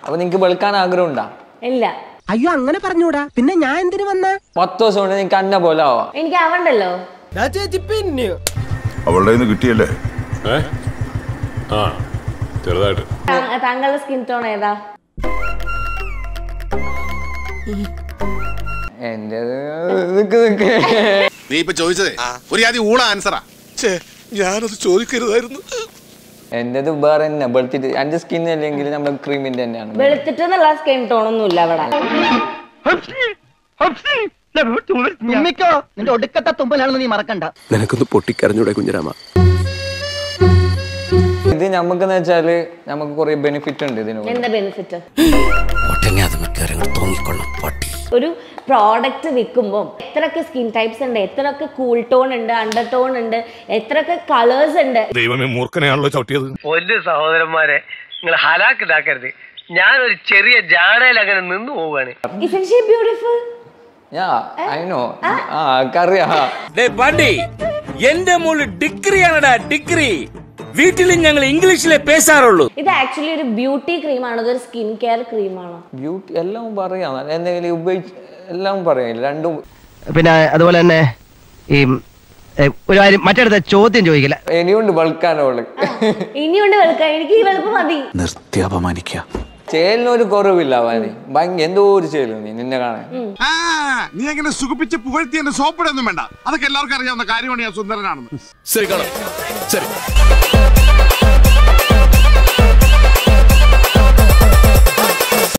അപ്പൊ നിങ്ങക്ക് വെളുക്കാൻ ആഗ്രഹം ഉണ്ടാ ഇല്ല അയ്യോ അങ്ങനെ പറഞ്ഞൂടാ പിന്നെ ഞാൻ എന്തിനു വന്ന പത്ത് ദിവസം കൊണ്ട് നിനക്ക് അന്ന പോലെ ആവാം എനിക്ക് ആവണ്ടല്ലോ ചേച്ചി പിന്നെയോ അവളുടെ കയ്യിൽ നിന്ന് കിട്ടിയല്ലേ ഏ ആ ചെറുതായിട്ട് താ- താങ്കളുടെ സ്കിൻ ടോൺ ഏതാ എന്റെ നിക്ക് നിക്ക് നീ ഇപ്പൊ ചോദിച്ചതേ ഒരു ആദ്യം ഊള ആൻസറാ ഞാനത് ചോദിക്കരുതായിരുന്നു എന്റേത് വേറെ തന്നെ വെളുത്തിട്ട് എന്റെ സ്കിൻ അല്ലെങ്കിൽ നമ്മുടെ ക്രീമിന്റെ തന്നെയാണ് വെളുത്തിട്ടെന്നുള്ള സ്കിൻ ടോൺ ഒന്നും ഇല്ല അവിടെ തുമ്മിക്കോ നിന്റെ ഒടുക്കത്തെ തുമ്പലാണെന്ന് നീ മറക്കണ്ട നിനക്കൊന്ന് പൊട്ടിക്കരഞ്ഞൂടെ കുഞ്ഞരാമ ഇത് നമുക്കെന്ന് വെച്ചാല് നമുക്ക് കുറെ ബെനിഫിറ്റ് ഉണ്ട് ഇതിന് എന്താ ബെനിഫിറ്റ് ഒട്ടനെ അത് മിക്കവാറും തോന്നിക്കൊള്ളും പട്ടി ഒരു പ്രോഡക്റ്റ് വിൽക്കുമ്പോൾ എത്രയൊക്കെ സ്കിൻ ടൈപ്സ് ഉണ്ട് എത്രയൊക്കെ കൂൾ ടോൺ ഉണ്ട് അണ്ടർ ടോൺ ഉണ്ട് എത്രയൊക്കെ കളേഴ്സ് ഉണ്ട് ദൈവമേ മൂർഖനെയാണല്ലോ ചവിട്ടിയത് പൊന്നു സഹോദരന്മാരെ നിങ്ങൾ ഹലാക്കിതാക്കരുത് ഞാനൊരു ചെറിയ ജാടയിൽ അങ്ങനെ നിന്നു പോവുകയാണ് isn't she beautiful ya I know ആ കറിയാ പാണ്ടി എന്റെ മോള് ഡിഗ്രിയാണടാ ഡിഗ്രി വീട്ടിലും ഞങ്ങൾ ഇംഗ്ലീഷിലെ പേശാറുള്ളൂ ഇത് ആക്ച്വലി ഒരു ബ്യൂട്ടി ക്രീമാണോ ഇതൊരു സ്കിൻ കെയർ ക്രീമാണോ ബ്യൂട്ടി എല്ലാം പറയാം എന്തെങ്കിലും ഉപയോഗിച്ച് എല്ലാം പറയാം രണ്ടും പിന്നെ അതുപോലെ തന്നെ ഈ ഏ, ഒരു കാര്യം മറ്റടുത്ത ചോദ്യം ചോദിക്കില്ല ഇനിയുണ്ട് വെളുക്കാനോള് ഇനിയുണ്ട് വെളുക്കാൻ എനിക്ക് ഈ വെളുപ്പ് മതി നിർത്തി അപമാനിക്കുക ചേലിനൊരു കുറവില്ല അവന് ഭയങ്കര എന്തോ ഒരു ചേലും നീ നിന്നെ കാണാൻ ആ നീ അങ്ങനെ സുഖിപ്പിച്ച് പുകഴ്ത്തി എന്റെ സോപ്പിടൊന്നും വേണ്ട അതൊക്കെ എല്ലാവർക്കും അറിയാവുന്ന കാര്യമാണ് ഞാൻ സുന്ദരനാണെന്ന് ശരി കാണാം ശരി